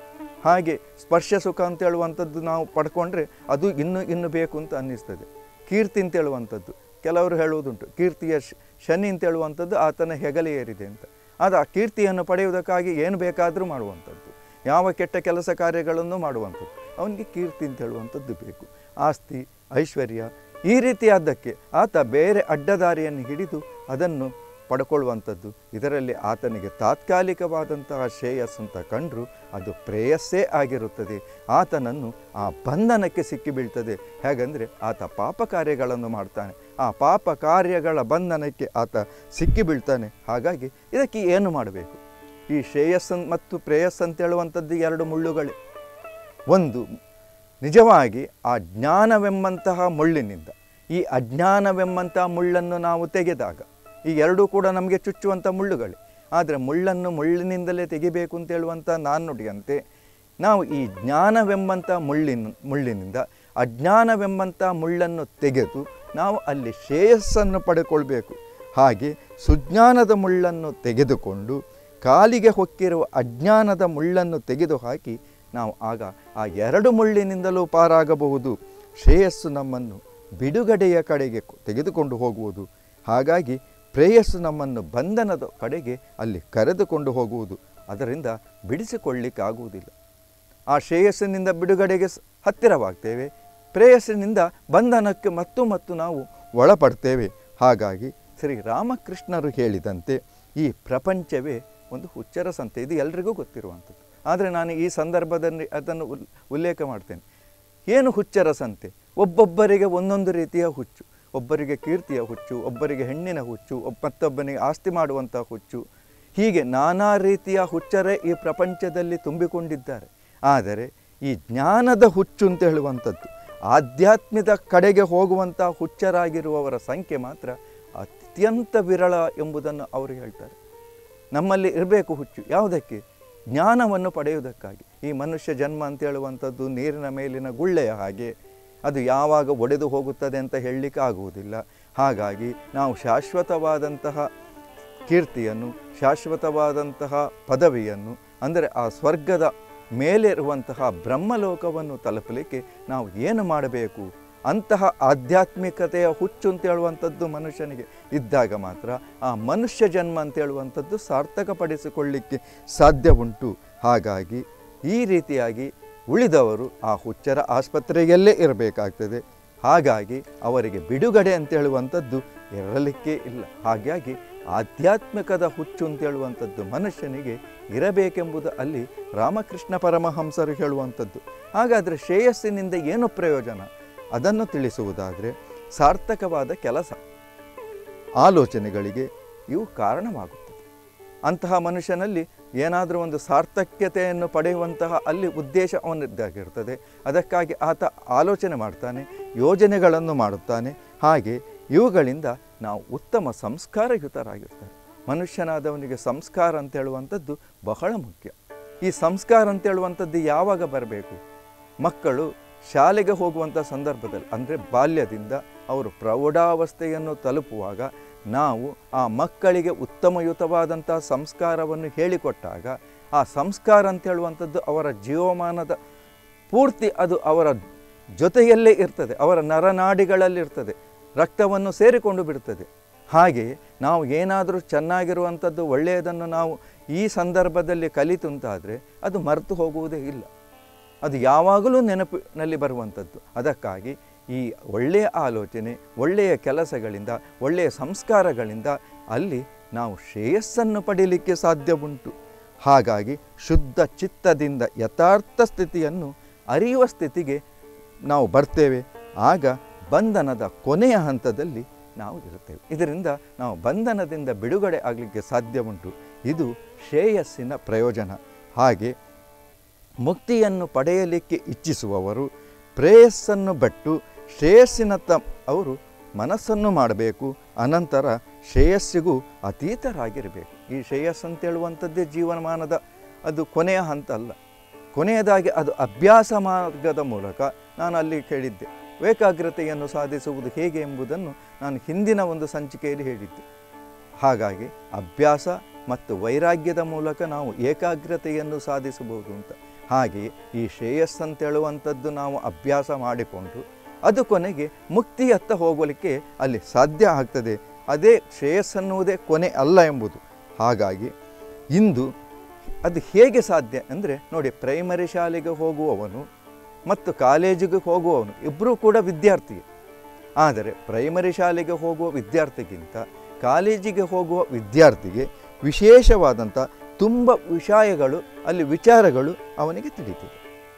ಹಾಗೆ ಸ್ಪರ್ಶ ಸುಖ ಅಂತ ಹೇಳುವಂಥದ್ದು ನಾವು ಪಡ್ಕೊಂಡ್ರೆ ಅದು ಇನ್ನೂ ಇನ್ನು ಬೇಕು ಅಂತ ಅನ್ನಿಸ್ತದೆ ಕೀರ್ತಿ ಅಂತ ಹೇಳುವಂಥದ್ದು ಕೆಲವರು ಹೇಳುವುದುಂಟು ಕೀರ್ತಿಯ ಶ- ಶನಿ ಅಂತ ಹೇಳುವಂಥದ್ದು ಆತನ ಹೆಗಲೆ ಏರಿದೆ ಅಂತ ಅದು ಆ ಕೀರ್ತಿಯನ್ನು ಪಡೆಯುವುದಕ್ಕಾಗಿ ಏನು ಬೇಕಾದರೂ ಮಾಡುವಂಥದ್ದು ಯಾವ ಕೆಟ್ಟ ಕೆಲಸ ಕಾರ್ಯಗಳನ್ನು ಮಾಡುವಂಥದ್ದು ಅವನಿಗೆ ಕೀರ್ತಿ ಅಂತ ಹೇಳುವಂಥದ್ದು ಬೇಕು ಆಸ್ತಿ ಐಶ್ವರ್ಯ ಈ ರೀತಿಯಾದ್ದಕ್ಕೆ ಆತ ಬೇರೆ ಅಡ್ಡದಾರಿಯನ್ನು ಹಿಡಿದು ಅದನ್ನು ಪಡ್ಕೊಳ್ಳುವಂಥದ್ದು ಇದರಲ್ಲಿ ಆತನಿಗೆ ತಾತ್ಕಾಲಿಕವಾದಂತಹ ಶ್ರೇಯಸ್ ಅಂತ ಕಂಡರೂ ಅದು ಪ್ರೇಯಸ್ಸೇ ಆಗಿರುತ್ತದೆ ಆತನನ್ನು ಆ ಬಂಧನಕ್ಕೆ ಸಿಕ್ಕಿಬೀಳ್ತದೆ ಹೇಗೆಂದರೆ ಆತ ಪಾಪ ಕಾರ್ಯಗಳನ್ನು ಮಾಡ್ತಾನೆ ಆ ಪಾಪ ಕಾರ್ಯಗಳ ಬಂಧನಕ್ಕೆ ಆತ ಸಿಕ್ಕಿಬೀಳ್ತಾನೆ ಹಾಗಾಗಿ ಇದಕ್ಕೆ ಏನು ಮಾಡಬೇಕು ಈ ಶ್ರೇಯಸ್ ಮತ್ತು ಪ್ರೇಯಸ್ ಅಂತ ಹೇಳುವಂಥದ್ದು ಎರಡು ಮುಳ್ಳುಗಳೇ ಒಂದು ನಿಜವಾಗಿ ಆ ಜ್ಞಾನವೆಂಬಂತಹ ಮುಳ್ಳಿನಿಂದ ಈ ಅಜ್ಞಾನವೆಂಬಂತಹ ಮುಳ್ಳನ್ನು ನಾವು ತೆಗೆದಾಗ ಈ ಎರಡೂ ಕೂಡ ನಮಗೆ ಚುಚ್ಚುವಂಥ ಮುಳ್ಳುಗಳೇ ಆದರೆ ಮುಳ್ಳನ್ನು ಮುಳ್ಳಿನಿಂದಲೇ ತೆಗಿಬೇಕು ಅಂತ ಹೇಳುವಂಥ ನಾಣ್ಣುಡಿಯಂತೆ ನಾವು ಈ ಜ್ಞಾನವೆಂಬಂಥ ಮುಳ್ಳಿನ ಮುಳ್ಳಿನಿಂದ ಅಜ್ಞಾನವೆಂಬಂಥ ಮುಳ್ಳನ್ನು ತೆಗೆದು ನಾವು ಅಲ್ಲಿ ಶ್ರೇಯಸ್ಸನ್ನು ಪಡೆದುಕೊಳ್ಬೇಕು ಹಾಗೆ ಸುಜ್ಞಾನದ ಮುಳ್ಳನ್ನು ತೆಗೆದುಕೊಂಡು ಕಾಲಿಗೆ ಹೊಕ್ಕಿರುವ ಅಜ್ಞಾನದ ಮುಳ್ಳನ್ನು ತೆಗೆದುಹಾಕಿ ನಾವು ಆಗ ಆ ಎರಡು ಮುಳ್ಳಿನಿಂದಲೂ ಪಾರಾಗಬಹುದು ಶ್ರೇಯಸ್ಸು ನಮ್ಮನ್ನು ಬಿಡುಗಡೆಯ ಕಡೆಗೆ ಕೊ- ತೆಗೆದುಕೊಂಡು ಹೋಗುವುದು ಹಾಗಾಗಿ ಪ್ರೇಯಸ್ಸು ನಮ್ಮನ್ನು ಬಂಧನದ ಕಡೆಗೆ ಅಲ್ಲಿ ಕರೆದುಕೊಂಡು ಹೋಗುವುದು ಅದರಿಂದ ಬಿಡಿಸಿಕೊಳ್ಳಿಕ್ಕಾಗುವುದಿಲ್ಲ ಆ ಶ್ರೇಯಸ್ಸಿನಿಂದ ಬಿಡುಗಡೆಗೆ ಸ- ಹತ್ತಿರವಾಗ್ತೇವೆ ಪ್ರೇಯಸ್ಸಿನಿಂದ ಬಂಧನಕ್ಕೆ ಮತ್ತು ಮತ್ತು ನಾವು ಒಳಪಡ್ತೇವೆ ಹಾಗಾಗಿ ಶ್ರೀ ರಾಮಕೃಷ್ಣರು ಹೇಳಿದಂತೆ ಈ ಪ್ರಪಂಚವೇ ಒಂದು ಹುಚ್ಚರ ಸಂತೆ ಇದು ಎಲ್ರಿಗೂ ಗೊತ್ತಿರುವಂಥದ್ದು ಆದರೆ ನಾನು ಈ ಸಂದರ್ಭದಲ್ಲಿ ಅದನ್ನು ಉಲ್ ಉಲ್ಲೇಖ ಮಾಡ್ತೇನೆ ಏನು ಹುಚ್ಚರ ಸಂತೆ ಒಬ್ಬೊಬ್ಬರಿಗೆ ಒಂದೊಂದು ರೀತಿಯ ಹುಚ್ಚು ಒಬ್ಬರಿಗೆ ಕೀರ್ತಿಯ ಹುಚ್ಚು ಒಬ್ಬರಿಗೆ ಹೆಣ್ಣಿನ ಹುಚ್ಚು ಒಬ್ಬ ಮತ್ತೊಬ್ಬನಿಗೆ ಆಸ್ತಿ ಮಾಡುವಂಥ ಹುಚ್ಚು ಹೀಗೆ ನಾನಾ ರೀತಿಯ ಹುಚ್ಚರೇ ಈ ಪ್ರಪಂಚದಲ್ಲಿ ತುಂಬಿಕೊಂಡಿದ್ದಾರೆ ಆದರೆ ಈ ಜ್ಞಾನದ ಹುಚ್ಚು ಅಂತ ಹೇಳುವಂಥದ್ದು ಆಧ್ಯಾತ್ಮದ ಕಡೆಗೆ ಹೋಗುವಂಥ ಹುಚ್ಚರಾಗಿರುವವರ ಸಂಖ್ಯೆ ಮಾತ್ರ ಅತ್ಯಂತ ವಿರಳ ಎಂಬುದನ್ನು ಅವರು ಹೇಳ್ತಾರೆ ನಮ್ಮಲ್ಲಿ ಇರಬೇಕು ಹುಚ್ಚು ಯಾವುದಕ್ಕೆ ಜ್ಞಾನವನ್ನು ಪಡೆಯುವುದಕ್ಕಾಗಿ ಈ ಮನುಷ್ಯ ಜನ್ಮ ಅಂತ ಹೇಳುವಂಥದ್ದು ನೀರಿನ ಮೇಲಿನ ಗುಳ್ಳೆಯ ಹಾಗೆ ಅದು ಯಾವಾಗ ಒಡೆದು ಹೋಗುತ್ತದೆ ಅಂತ ಹೇಳಲಿಕ್ಕೆ ಆಗುವುದಿಲ್ಲ ಹಾಗಾಗಿ ನಾವು ಶಾಶ್ವತವಾದಂತಹ ಕೀರ್ತಿಯನ್ನು ಶಾಶ್ವತವಾದಂತಹ ಪದವಿಯನ್ನು ಅಂದರೆ ಆ ಸ್ವರ್ಗದ ಮೇಲಿರುವಂತಹ ಬ್ರಹ್ಮಲೋಕವನ್ನು ತಲುಪಲಿಕ್ಕೆ ನಾವು ಏನು ಮಾಡಬೇಕು ಅಂತಹ ಆಧ್ಯಾತ್ಮಿಕತೆಯ ಹುಚ್ಚು ಅಂತ ಹೇಳುವಂಥದ್ದು ಮನುಷ್ಯನಿಗೆ ಇದ್ದಾಗ ಮಾತ್ರ ಆ ಮನುಷ್ಯ ಜನ್ಮ ಅಂತ ಹೇಳುವಂಥದ್ದು ಸಾರ್ಥಕಪಡಿಸಿಕೊಳ್ಳಿಕ್ಕೆ ಸಾಧ್ಯ ಉಂಟು ಹಾಗಾಗಿ ಈ ರೀತಿಯಾಗಿ ಉಳಿದವರು ಆ ಹುಚ್ಚರ ಆಸ್ಪತ್ರೆಯಲ್ಲೇ ಇರಬೇಕಾಗ್ತದೆ ಹಾಗಾಗಿ ಅವರಿಗೆ ಬಿಡುಗಡೆ ಅಂತ ಹೇಳುವಂಥದ್ದು ಇರಲಿಕ್ಕೆ ಇಲ್ಲ ಹಾಗಾಗಿ ಆಧ್ಯಾತ್ಮಿಕದ ಹುಚ್ಚು ಅಂತ ಹೇಳುವಂಥದ್ದು ಮನುಷ್ಯನಿಗೆ ಇರಬೇಕೆಂಬುದು ಅಲ್ಲಿ ರಾಮಕೃಷ್ಣ ಪರಮಹಂಸರು ಹೇಳುವಂಥದ್ದು ಹಾಗಾದರೆ ಶ್ರೇಯಸ್ಸಿನಿಂದ ಏನು ಪ್ರಯೋಜನ ಅದನ್ನು ತಿಳಿಸುವುದಾದರೆ ಸಾರ್ಥಕವಾದ ಕೆಲಸ ಆಲೋಚನೆಗಳಿಗೆ ಇವು ಕಾರಣವಾಗುತ್ತದೆ ಅಂತಹ ಮನುಷ್ಯನಲ್ಲಿ ಏನಾದರೂ ಒಂದು ಸಾರ್ಥಕ್ಯತೆಯನ್ನು ಪಡೆಯುವಂತಹ ಅಲ್ಲಿ ಉದ್ದೇಶ ಅವನದ್ದಾಗಿರ್ತದೆ ಅದಕ್ಕಾಗಿ ಆತ ಆಲೋಚನೆ ಮಾಡ್ತಾನೆ ಯೋಜನೆಗಳನ್ನು ಮಾಡುತ್ತಾನೆ ಹಾಗೆ ಇವುಗಳಿಂದ ನಾವು ಉತ್ತಮ ಸಂಸ್ಕಾರಯುತರಾಗಿರ್ತಾರೆ ಮನುಷ್ಯನಾದವನಿಗೆ ಸಂಸ್ಕಾರ ಅಂತ ಹೇಳುವಂಥದ್ದು ಬಹಳ ಮುಖ್ಯ ಈ ಸಂಸ್ಕಾರ ಅಂತ ಹೇಳುವಂಥದ್ದು ಯಾವಾಗ ಬರಬೇಕು ಮಕ್ಕಳು ಶಾಲೆಗೆ ಹೋಗುವಂಥ ಸಂದರ್ಭದಲ್ಲಿ ಅಂದರೆ ಬಾಲ್ಯದಿಂದ ಅವರು ಪ್ರೌಢಾವಸ್ಥೆಯನ್ನು ತಲುಪುವಾಗ ನಾವು ಆ ಮಕ್ಕಳಿಗೆ ಉತ್ತಮಯುತವಾದಂಥ ಸಂಸ್ಕಾರವನ್ನು ಹೇಳಿಕೊಟ್ಟಾಗ ಆ ಸಂಸ್ಕಾರ ಅಂತ ಹೇಳುವಂಥದ್ದು ಅವರ ಜೀವಮಾನದ ಪೂರ್ತಿ ಅದು ಅವರ ಜೊತೆಯಲ್ಲೇ ಇರ್ತದೆ ಅವರ ನರನಾಡಿಗಳಲ್ಲಿರ್ತದೆ ರಕ್ತವನ್ನು ಸೇರಿಕೊಂಡು ಬಿಡ್ತದೆ ಹಾಗೆಯೇ ನಾವು ಏನಾದರೂ ಚೆನ್ನಾಗಿರುವಂಥದ್ದು ಒಳ್ಳೆಯದನ್ನು ನಾವು ಈ ಸಂದರ್ಭದಲ್ಲಿ ಕಲಿತುಂತಾದರೆ ಅದು ಮರೆತು ಹೋಗುವುದೇ ಇಲ್ಲ ಅದು ಯಾವಾಗಲೂ ನೆನಪಿನಲ್ಲಿ ಬರುವಂಥದ್ದು ಅದಕ್ಕಾಗಿ ಈ ಒಳ್ಳೆಯ ಆಲೋಚನೆ ಒಳ್ಳೆಯ ಕೆಲಸಗಳಿಂದ ಒಳ್ಳೆಯ ಸಂಸ್ಕಾರಗಳಿಂದ ಅಲ್ಲಿ ನಾವು ಶ್ರೇಯಸ್ಸನ್ನು ಪಡೀಲಿಕ್ಕೆ ಸಾಧ್ಯ ಉಂಟು ಹಾಗಾಗಿ ಶುದ್ಧ ಚಿತ್ತದಿಂದ ಯಥಾರ್ಥ ಸ್ಥಿತಿಯನ್ನು ಅರಿಯುವ ಸ್ಥಿತಿಗೆ ನಾವು ಬರ್ತೇವೆ ಆಗ ಬಂಧನದ ಕೊನೆಯ ಹಂತದಲ್ಲಿ ನಾವು ಇರುತ್ತೇವೆ ಇದರಿಂದ ನಾವು ಬಂಧನದಿಂದ ಬಿಡುಗಡೆ ಆಗಲಿಕ್ಕೆ ಸಾಧ್ಯ ಉಂಟು ಇದು ಶ್ರೇಯಸ್ಸಿನ ಪ್ರಯೋಜನ ಹಾಗೆ ಮುಕ್ತಿಯನ್ನು ಪಡೆಯಲಿಕ್ಕೆ ಇಚ್ಛಿಸುವವರು ಪ್ರೇಯಸ್ಸನ್ನು ಬಿಟ್ಟು ಶ್ರೇಯಸ್ಸಿನತ್ತ ಅವರು ಮನಸ್ಸನ್ನು ಮಾಡಬೇಕು ಅನಂತರ ಶ್ರೇಯಸ್ಸಿಗೂ ಅತೀತರಾಗಿರಬೇಕು ಈ ಶ್ರೇಯಸ್ಸು ಅಂತ ಹೇಳುವಂಥದ್ದೇ ಜೀವನಮಾನದ ಅದು ಕೊನೆಯ ಹಂತ ಅಲ್ಲ ಕೊನೆಯದಾಗಿ ಅದು ಅಭ್ಯಾಸ ಮಾರ್ಗದ ಮೂಲಕ ನಾನು ಅಲ್ಲಿ ಕೇಳಿದ್ದೆ ಏಕಾಗ್ರತೆಯನ್ನು ಸಾಧಿಸುವುದು ಹೇಗೆ ಎಂಬುದನ್ನು ನಾನು ಹಿಂದಿನ ಒಂದು ಸಂಚಿಕೆಯಲ್ಲಿ ಹೇಳಿದ್ದೆ ಹಾಗಾಗಿ ಅಭ್ಯಾಸ ಮತ್ತು ವೈರಾಗ್ಯದ ಮೂಲಕ ನಾವು ಏಕಾಗ್ರತೆಯನ್ನು ಸಾಧಿಸಬಹುದು ಅಂತ ಹಾಗೆ ಈ ಶ್ರೇಯಸ್ಸಂತ ಹೇಳುವಂಥದ್ದು ನಾವು ಅಭ್ಯಾಸ ಮಾಡಿಕೊಂಡು ಅದು ಕೊನೆಗೆ ಮುಕ್ತಿಯತ್ತ ಹೋಗಲಿಕ್ಕೆ ಅಲ್ಲಿ ಸಾಧ್ಯ ಆಗ್ತದೆ ಅದೇ ಶ್ರೇಯಸ್ಸನ್ನುವುದೇ ಕೊನೆ ಅಲ್ಲ ಎಂಬುದು ಹಾಗಾಗಿ ಇಂದು ಅದು ಹೇಗೆ ಸಾಧ್ಯ ಅಂದರೆ ನೋಡಿ ಪ್ರೈಮರಿ ಶಾಲೆಗೆ ಹೋಗುವವನು ಮತ್ತು ಕಾಲೇಜಿಗೆ ಹೋಗುವವನು ಇಬ್ಬರೂ ಕೂಡ ವಿದ್ಯಾರ್ಥಿಯೇ ಆದರೆ ಪ್ರೈಮರಿ ಶಾಲೆಗೆ ಹೋಗುವ ವಿದ್ಯಾರ್ಥಿಗಿಂತ ಕಾಲೇಜಿಗೆ ಹೋಗುವ ವಿದ್ಯಾರ್ಥಿಗೆ ವಿಶೇಷವಾದಂಥ ತುಂಬ ವಿಷಯಗಳು ಅಲ್ಲಿ ವಿಚಾರಗಳು ಅವನಿಗೆ ತಿಳಿತದೆ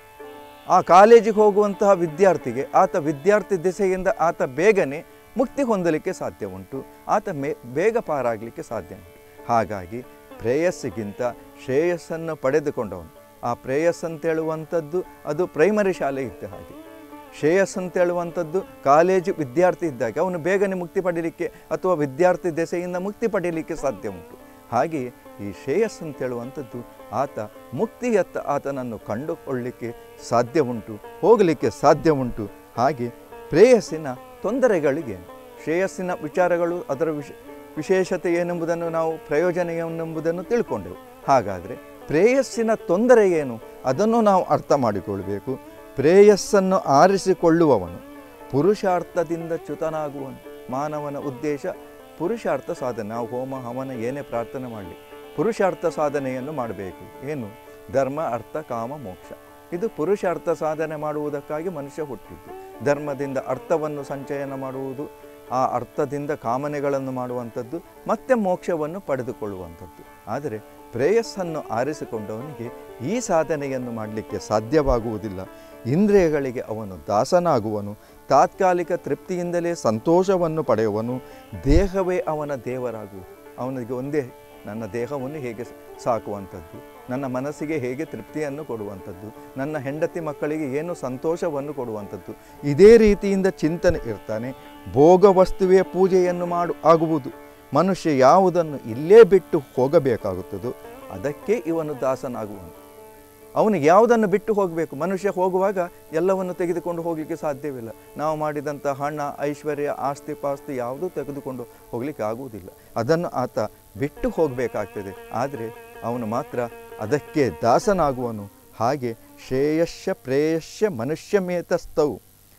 ಆ ಕಾಲೇಜಿಗೆ ಹೋಗುವಂತಹ ವಿದ್ಯಾರ್ಥಿಗೆ ಆತ ವಿದ್ಯಾರ್ಥಿ ದಿಸೆಯಿಂದ ಆತ ಬೇಗನೆ ಮುಕ್ತಿ ಹೊಂದಲಿಕ್ಕೆ ಸಾಧ್ಯ ಉಂಟು ಆತ ಮೇ ಬೇಗ ಪಾರಾಗಲಿಕ್ಕೆ ಸಾಧ್ಯ ಉಂಟು ಹಾಗಾಗಿ ಪ್ರೇಯಸ್ಸಿಗಿಂತ ಶ್ರೇಯಸ್ಸನ್ನು ಪಡೆದುಕೊಂಡವನು ಆ ಪ್ರೇಯಸ್ ಅಂತ ಹೇಳುವಂಥದ್ದು ಅದು ಪ್ರೈಮರಿ ಶಾಲೆ ಇದ್ದ ಹಾಗೆ ಶ್ರೇಯಸ್ ಅಂತ ಹೇಳುವಂಥದ್ದು ಕಾಲೇಜು ವಿದ್ಯಾರ್ಥಿ ಇದ್ದಾಗ ಅವನು ಬೇಗನೆ ಮುಕ್ತಿ ಪಡೀಲಿಕ್ಕೆ ಅಥವಾ ವಿದ್ಯಾರ್ಥಿ ದೆಸೆಯಿಂದ ಮುಕ್ತಿ ಪಡೀಲಿಕ್ಕೆ ಸಾಧ್ಯ ಉಂಟು ಹಾಗೆಯೇ ಈ ಶ್ರೇಯಸ್ ಅಂತ ಹೇಳುವಂಥದ್ದು ಆತ ಮುಕ್ತಿಯತ್ತ ಆತನನ್ನು ಕಂಡುಕೊಳ್ಳಲಿಕ್ಕೆ ಸಾಧ್ಯ ಉಂಟು ಹೋಗಲಿಕ್ಕೆ ಸಾಧ್ಯ ಉಂಟು ಹಾಗೆ ಪ್ರೇಯಸ್ಸಿನ ತೊಂದರೆಗಳಿಗೇನು ಶ್ರೇಯಸ್ಸಿನ ವಿಚಾರಗಳು ಅದರ ವಿಶ ವಿಶೇಷತೆ ಏನೆಂಬುದನ್ನು ನಾವು ಪ್ರಯೋಜನ ಏನೆಂಬುದನ್ನು ತಿಳ್ಕೊಂಡೆವು ಹಾಗಾದರೆ ಪ್ರೇಯಸ್ಸಿನ ತೊಂದರೆ ಏನು ಅದನ್ನು ನಾವು ಅರ್ಥ ಮಾಡಿಕೊಳ್ಬೇಕು ಪ್ರೇಯಸ್ಸನ್ನು ಆರಿಸಿಕೊಳ್ಳುವವನು ಪುರುಷಾರ್ಥದಿಂದ ಚ್ಯುತನಾಗುವನು ಮಾನವನ ಉದ್ದೇಶ ಪುರುಷಾರ್ಥ ಸಾಧನೆ ನಾವು ಹೋಮ ಹವನ ಏನೇ ಪ್ರಾರ್ಥನೆ ಮಾಡಲಿ ಪುರುಷಾರ್ಥ ಸಾಧನೆಯನ್ನು ಮಾಡಬೇಕು ಏನು ಧರ್ಮ ಅರ್ಥ ಕಾಮ ಮೋಕ್ಷ ಇದು ಪುರುಷಾರ್ಥ ಸಾಧನೆ ಮಾಡುವುದಕ್ಕಾಗಿ ಮನುಷ್ಯ ಹುಟ್ಟಿದ್ದು ಧರ್ಮದಿಂದ ಅರ್ಥವನ್ನು ಸಂಚಯನ ಮಾಡುವುದು ಆ ಅರ್ಥದಿಂದ ಕಾಮನೆಗಳನ್ನು ಮಾಡುವಂಥದ್ದು ಮತ್ತೆ ಮೋಕ್ಷವನ್ನು ಪಡೆದುಕೊಳ್ಳುವಂಥದ್ದು ಆದರೆ ಪ್ರೇಯಸ್ಸನ್ನು ಆರಿಸಿಕೊಂಡವನಿಗೆ ಈ ಸಾಧನೆಯನ್ನು ಮಾಡಲಿಕ್ಕೆ ಸಾಧ್ಯವಾಗುವುದಿಲ್ಲ ಇಂದ್ರಿಯಗಳಿಗೆ ಅವನು ದಾಸನಾಗುವನು ತಾತ್ಕಾಲಿಕ ತೃಪ್ತಿಯಿಂದಲೇ ಸಂತೋಷವನ್ನು ಪಡೆಯುವನು ದೇಹವೇ ಅವನ ದೇವರಾಗುವುದು ಅವನಿಗೆ ಒಂದೇ ನನ್ನ ದೇಹವನ್ನು ಹೇಗೆ ಸಾಕುವಂಥದ್ದು ನನ್ನ ಮನಸ್ಸಿಗೆ ಹೇಗೆ ತೃಪ್ತಿಯನ್ನು ಕೊಡುವಂಥದ್ದು ನನ್ನ ಹೆಂಡತಿ ಮಕ್ಕಳಿಗೆ ಏನು ಸಂತೋಷವನ್ನು ಕೊಡುವಂಥದ್ದು ಇದೇ ರೀತಿಯಿಂದ ಚಿಂತನೆ ಇರ್ತಾನೆ ಭೋಗ ವಸ್ತುವೇ ಪೂಜೆಯನ್ನು ಮಾಡು ಆಗುವುದು ಮನುಷ್ಯ ಯಾವುದನ್ನು ಇಲ್ಲೇ ಬಿಟ್ಟು ಹೋಗಬೇಕಾಗುತ್ತದೋ ಅದಕ್ಕೆ ಇವನು ದಾಸನಾಗುವನು ಅವನಿಗೆ ಯಾವುದನ್ನು ಬಿಟ್ಟು ಹೋಗಬೇಕು ಮನುಷ್ಯ ಹೋಗುವಾಗ ಎಲ್ಲವನ್ನು ತೆಗೆದುಕೊಂಡು ಹೋಗಲಿಕ್ಕೆ ಸಾಧ್ಯವಿಲ್ಲ ನಾವು ಮಾಡಿದಂಥ ಹಣ ಐಶ್ವರ್ಯ ಆಸ್ತಿ ಪಾಸ್ತಿ ಯಾವುದೂ ತೆಗೆದುಕೊಂಡು ಹೋಗಲಿಕ್ಕೆ ಆಗುವುದಿಲ್ಲ ಅದನ್ನು ಆತ ಬಿಟ್ಟು ಹೋಗಬೇಕಾಗ್ತದೆ ಆದರೆ ಅವನು ಮಾತ್ರ ಅದಕ್ಕೆ ದಾಸನಾಗುವನು ಹಾಗೆ ಶ್ರೇಯಸ್ಯ ಪ್ರೇಯಸ್ಯ ಮನುಷ್ಯಮೇತಸ್ತವು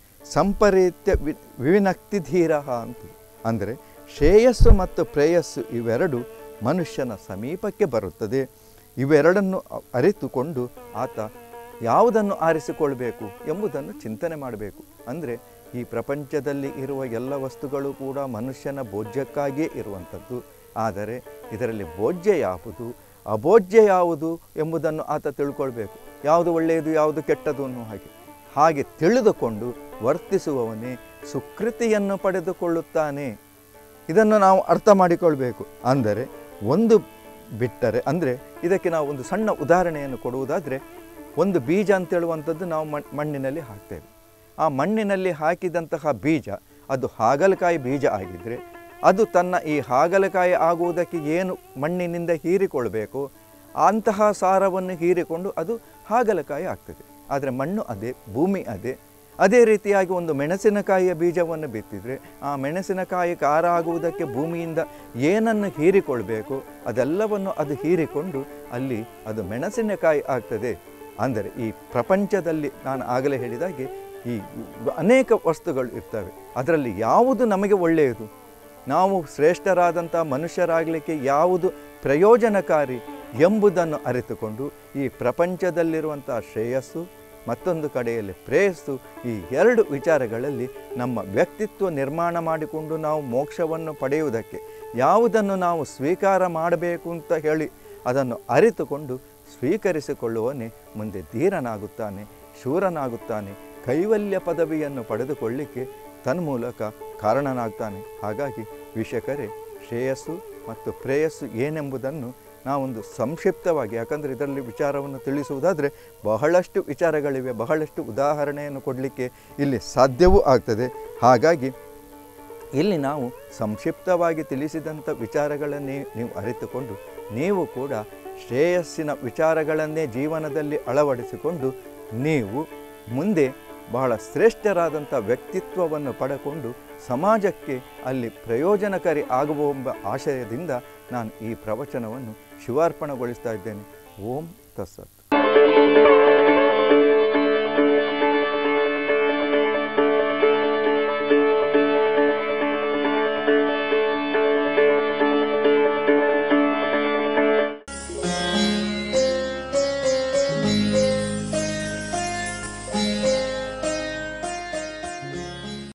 ಸಂಪರೇತ್ಯ ವಿ ವಿವಿನಕ್ತಿ ಧೀರ ಅಂತ ಅಂದರೆ ಶ್ರೇಯಸ್ಸು ಮತ್ತು ಪ್ರೇಯಸ್ಸು ಇವೆರಡು ಮನುಷ್ಯನ ಸಮೀಪಕ್ಕೆ ಬರುತ್ತದೆ ಇವೆರಡನ್ನು ಅರಿತುಕೊಂಡು ಆತ ಯಾವುದನ್ನು ಆರಿಸಿಕೊಳ್ಬೇಕು ಎಂಬುದನ್ನು ಚಿಂತನೆ ಮಾಡಬೇಕು ಅಂದರೆ ಈ ಪ್ರಪಂಚದಲ್ಲಿ ಇರುವ ಎಲ್ಲ ವಸ್ತುಗಳು ಕೂಡ ಮನುಷ್ಯನ ಭೋಜ್ಯಕ್ಕಾಗಿಯೇ ಇರುವಂಥದ್ದು ಆದರೆ ಇದರಲ್ಲಿ ಭೋಜ್ಯ ಯಾವುದು ಅಭೋಜ್ಯ ಯಾವುದು ಎಂಬುದನ್ನು ಆತ ತಿಳ್ಕೊಳ್ಬೇಕು ಯಾವುದು ಒಳ್ಳೆಯದು ಯಾವುದು ಕೆಟ್ಟದು ಅನ್ನೋ ಹಾಗೆ ಹಾಗೆ ತಿಳಿದುಕೊಂಡು ವರ್ತಿಸುವವನೇ ಸುಕೃತಿಯನ್ನು ಪಡೆದುಕೊಳ್ಳುತ್ತಾನೆ ಇದನ್ನು ನಾವು ಅರ್ಥ ಮಾಡಿಕೊಳ್ಬೇಕು ಅಂದರೆ ಒಂದು ಬಿಟ್ಟರೆ ಅಂದರೆ ಇದಕ್ಕೆ ನಾವು ಒಂದು ಸಣ್ಣ ಉದಾಹರಣೆಯನ್ನು ಕೊಡುವುದಾದರೆ ಒಂದು ಬೀಜ ಅಂತೇಳುವಂಥದ್ದು ನಾವು ಮಣ್- ಮಣ್ಣಿನಲ್ಲಿ ಹಾಕ್ತೇವೆ ಆ ಮಣ್ಣಿನಲ್ಲಿ ಹಾಕಿದಂತಹ ಬೀಜ ಅದು ಹಾಗಲಕಾಯಿ ಬೀಜ ಆಗಿದ್ದರೆ ಅದು ತನ್ನ ಈ ಹಾಗಲಕಾಯಿ ಆಗುವುದಕ್ಕೆ ಏನು ಮಣ್ಣಿನಿಂದ ಹೀರಿಕೊಳ್ಬೇಕು ಅಂತಹ ಸಾರವನ್ನು ಹೀರಿಕೊಂಡು ಅದು ಹಾಗಲಕಾಯಿ ಆಗ್ತದೆ ಆದರೆ ಮಣ್ಣು ಅದೇ ಭೂಮಿ ಅದೇ ಅದೇ ರೀತಿಯಾಗಿ ಒಂದು ಮೆಣಸಿನಕಾಯಿಯ ಬೀಜವನ್ನು ಬಿತ್ತಿದರೆ ಆ ಮೆಣಸಿನಕಾಯಿ ಖಾರ ಆಗುವುದಕ್ಕೆ ಭೂಮಿಯಿಂದ ಏನನ್ನು ಹೀರಿಕೊಳ್ಬೇಕು ಅದೆಲ್ಲವನ್ನು ಅದು ಹೀರಿಕೊಂಡು ಅಲ್ಲಿ ಅದು ಮೆಣಸಿನಕಾಯಿ ಆಗ್ತದೆ ಅಂದರೆ ಈ ಪ್ರಪಂಚದಲ್ಲಿ ನಾನು ಆಗಲೇ ಹೇಳಿದಾಗೆ ಈ ಅನೇಕ ವಸ್ತುಗಳು ಇರ್ತವೆ ಅದರಲ್ಲಿ ಯಾವುದು ನಮಗೆ ಒಳ್ಳೆಯದು ನಾವು ಶ್ರೇಷ್ಠರಾದಂಥ ಮನುಷ್ಯರಾಗಲಿಕ್ಕೆ ಯಾವುದು ಪ್ರಯೋಜನಕಾರಿ ಎಂಬುದನ್ನು ಅರಿತುಕೊಂಡು ಈ ಪ್ರಪಂಚದಲ್ಲಿರುವಂಥ ಶ್ರೇಯಸ್ಸು ಮತ್ತೊಂದು ಕಡೆಯಲ್ಲಿ ಪ್ರೇಯಸ್ಸು ಈ ಎರಡು ವಿಚಾರಗಳಲ್ಲಿ ನಮ್ಮ ವ್ಯಕ್ತಿತ್ವ ನಿರ್ಮಾಣ ಮಾಡಿಕೊಂಡು ನಾವು ಮೋಕ್ಷವನ್ನು ಪಡೆಯುವುದಕ್ಕೆ ಯಾವುದನ್ನು ನಾವು ಸ್ವೀಕಾರ ಮಾಡಬೇಕು ಅಂತ ಹೇಳಿ ಅದನ್ನು ಅರಿತುಕೊಂಡು ಸ್ವೀಕರಿಸಿಕೊಳ್ಳುವನೇ ಮುಂದೆ ಧೀರನಾಗುತ್ತಾನೆ ಶೂರನಾಗುತ್ತಾನೆ ಕೈವಲ್ಯ ಪದವಿಯನ್ನು ಪಡೆದುಕೊಳ್ಳಿಕ್ಕೆ ತನ್ಮೂಲಕ ಕಾರಣನಾಗ್ತಾನೆ ಹಾಗಾಗಿ ವೀಕ್ಷಕರೇ ಶ್ರೇಯಸ್ಸು ಮತ್ತು ಪ್ರೇಯಸ್ಸು ಏನೆಂಬುದನ್ನು ನಾವೊಂದು ಸಂಕ್ಷಿಪ್ತವಾಗಿ ಯಾಕಂದರೆ ಇದರಲ್ಲಿ ವಿಚಾರವನ್ನು ತಿಳಿಸುವುದಾದರೆ ಬಹಳಷ್ಟು ವಿಚಾರಗಳಿವೆ ಬಹಳಷ್ಟು ಉದಾಹರಣೆಯನ್ನು ಕೊಡಲಿಕ್ಕೆ ಇಲ್ಲಿ ಸಾಧ್ಯವೂ ಆಗ್ತದೆ ಹಾಗಾಗಿ ಇಲ್ಲಿ ನಾವು ಸಂಕ್ಷಿಪ್ತವಾಗಿ ತಿಳಿಸಿದಂಥ ವಿಚಾರಗಳನ್ನೇ ನೀವು ಅರಿತುಕೊಂಡು ನೀವು ಕೂಡ ಶ್ರೇಯಸ್ಸಿನ ವಿಚಾರಗಳನ್ನೇ ಜೀವನದಲ್ಲಿ ಅಳವಡಿಸಿಕೊಂಡು ನೀವು ಮುಂದೆ ಬಹಳ ಶ್ರೇಷ್ಠರಾದಂಥ ವ್ಯಕ್ತಿತ್ವವನ್ನು ಪಡೆಕೊಂಡು ಸಮಾಜಕ್ಕೆ ಅಲ್ಲಿ ಪ್ರಯೋಜನಕಾರಿ ಆಗುವೆಂಬ ಆಶಯದಿಂದ ನಾನು ಈ ಪ್ರವಚನವನ್ನು ಶಿವಾರ್ಪಣೆಗೊಳಿಸ್ತಾ ಇದ್ದೇನೆ ಓಂ ತಸ್ಸತ್